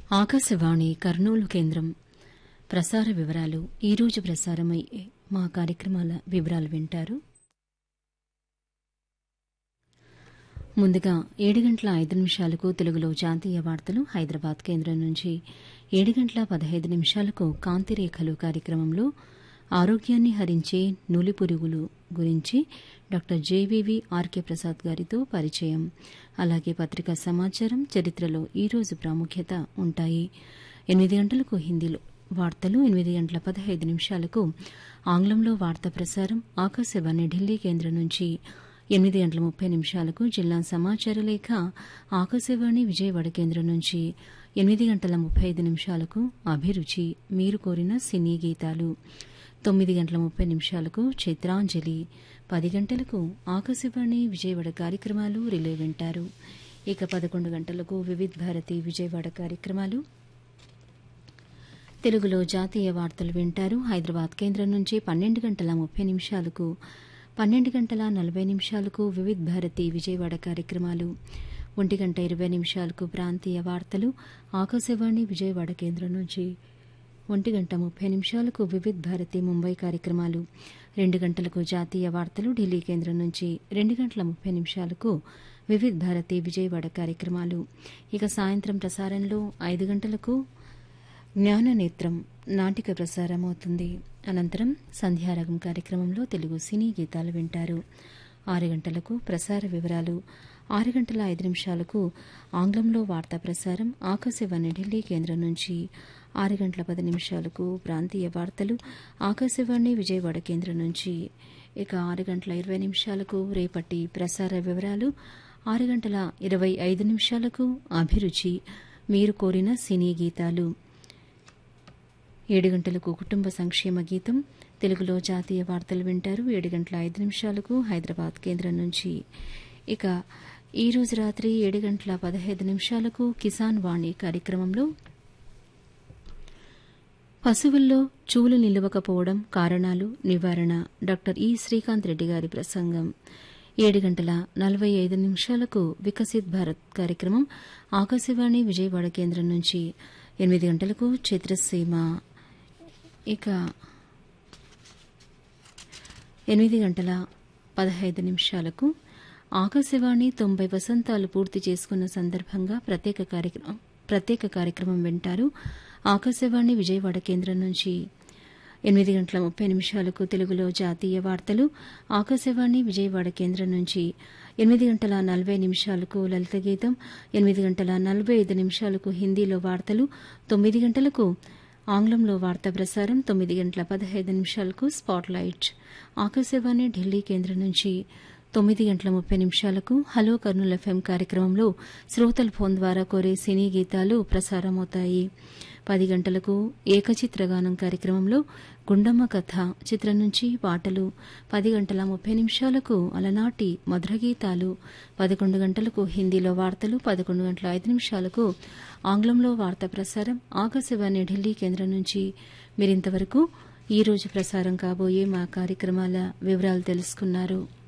ఆకాశవాణి కర్నూలు కేంద్రం ప్రసార వివరాలు ఈరోజు ప్రసారమయ్యే మా కార్యక్రమాల వివరాలు వింటారు ముందుగా ఏడు గంటల ఐదు నిమిషాలకు తెలుగులో జాతీయ వార్తలు హైదరాబాద్ కేంద్రం నుంచి ఏడు గంటల పదహైదు నిమిషాలకు కాంతిరేఖలు కార్యక్రమంలో ఆరోగ్యాన్ని హరించే నులిపురుగులు గురించి డాక్టర్ జేవీవి ఆర్కే ప్రసాద్ గారితో పరిచయం అలాగే పత్రికా సమాచారం చరిత్రలో ఈరోజు ప్రాముఖ్యత ఉంటాయి ఎనిమిది గంటలకు హిందీలో వార్తలు ఎనిమిది గంటల పదహైదు నిమిషాలకు ఆంగ్లంలో వార్తా ప్రసారం ఆకాశవాణి ఢిల్లీ కేంద్రం నుంచి ఎనిమిది గంటల ముప్పై నిమిషాలకు జిల్లా సమాచార లేఖ ఆకాశవాణి విజయవాడ కేంద్రం నుంచి ఎనిమిది గంటల ముప్పై ఐదు నిమిషాలకు అభిరుచి మీరు కోరిన సినీ గీతాలు తొమ్మిది గంటల ముప్పై నిమిషాలకు చిత్రాంజలి పది గంటలకు ఆకాశవాణి విజయవాడ కార్యక్రమాలు రిలే వింటారు ఇక పదకొండు గంటలకు వివిధ్ భారతి విజయవాడ కార్యక్రమాలు తెలుగులో జాతీయ వార్తలు వింటారు హైదరాబాద్ కేంద్రం నుంచి పన్నెండు గంటల ముప్పై నిమిషాలకు పన్నెండు గంటల నలభై నిమిషాలకు వివిధ్ భారతి విజయవాడ కార్యక్రమాలు ఒంటి గంట ఇరవై నిమిషాలకు ప్రాంతీయ వార్తలు ఆకాశవాణి విజయవాడ కేంద్రం నుంచి ఒంటి గంట ముప్పై నిమిషాలకు వివిధ్ భారతి ముంబై కార్యక్రమాలు రెండు గంటలకు జాతీయ వార్తలు ఢిల్లీ కేంద్రం నుంచి రెండు గంటల ముప్పై నిమిషాలకు వివిధ్ భారతి విజయవాడ కార్యక్రమాలు ఇక సాయంత్రం ప్రసారంలో ఐదు గంటలకు జ్ఞాననేత్రం నాటిక ప్రసారమవుతుంది అనంతరం సంధ్యారాగం కార్యక్రమంలో తెలుగు సినీ గీతాలు వింటారు ఆరు గంటలకు ప్రసార వివరాలు ఆరు గంటల ఐదు నిమిషాలకు ఆంగ్లంలో వార్తా ప్రసారం ఆకాశవాణి ఢిల్లీ కేంద్రం నుంచి ఆరు గంటల పది నిమిషాలకు ప్రాంతీయ వార్తలు ఆకాశవాణి విజయవాడ కేంద్రం నుంచి ఇక ఆరు గంటల ఇరవై నిమిషాలకు రేపటి ప్రసార వివరాలు ఆరు గంటల ఇరవై ఐదు నిమిషాలకు అభిరుచి మీరు కోరిన సినీ గీతాలు ఏడు గంటలకు కుటుంబ సంక్షేమ గీతం తెలుగులో జాతీయ వార్తలు వింటారు ఏడు గంటల ఐదు నిమిషాలకు హైదరాబాద్ కేంద్రం నుంచి ఇక ఈ రోజు రాత్రి ఏడు గంటల పదహైదు నిమిషాలకు కిసాన్ వాణి కార్యక్రమంలో పశువుల్లో చూలు నిలవకపోవడం కారణాలు నివారణ డాక్టర్ ఈ శ్రీకాంత్ రెడ్డి గారి ప్రసంగం ఏడు గంటల నలభై ఐదు నిమిషాలకు వికసిత్ భారత్ కార్యక్రమం ఆకాశవాణి విజయవాడ కేంద్రం నుంచి ఎనిమిది గంటలకు చిత్రసీమ ఇక ఎనిమిది గంటల పదహైదు నిమిషాలకు ఆకాశవాణి తొంభై వసంతాలు పూర్తి చేసుకున్న సందర్భంగా ప్రత్యేక కార్యక్రమం ప్రత్యేక కార్యక్రమం వింటారు ఆకాశవాణి విజయవాడ కేంద్రం నుంచి ఎనిమిది గంటల ముప్పై నిమిషాలకు తెలుగులో జాతీయ వార్తలు ఆకాశవాణి విజయవాడ కేంద్రం నుంచి ఎనిమిది గంటల నలభై నిమిషాలకు లలిత గీతం ఎనిమిది గంటల నలభై ఐదు నిమిషాలకు హిందీలో వార్తలు తొమ్మిది గంటలకు ఆంగ్లంలో వార్తా ప్రసారం తొమ్మిది గంటల పదహైదు నిమిషాలకు స్పాట్ లైట్ ఆకాశవాణి ఢిల్లీ కేంద్రం నుంచి తొమ్మిది గంటల ముప్పై నిమిషాలకు హలో కర్నూలు ఎఫ్ఎం కార్యక్రమంలో శ్రోతల ఫోన్ ద్వారా కోరే సినీ గీతాలు ప్రసారమవుతాయి పది గంటలకు ఏకచిత్రగానం కార్యక్రమంలో గుండమ్మ కథ చిత్రం నుంచి పాటలు పది గంటల ముప్పై నిమిషాలకు అలనాటి మధుర గీతాలు పదకొండు గంటలకు హిందీలో వార్తలు పదకొండు గంటల ఐదు నిమిషాలకు ఆంగ్లంలో వార్తా ప్రసారం ఆకాశవాణి ఢిల్లీ కేంద్రం నుంచి మీరింతవరకు ఈ రోజు ప్రసారం కాబోయే మా కార్యక్రమాల వివరాలు తెలుసుకున్నారు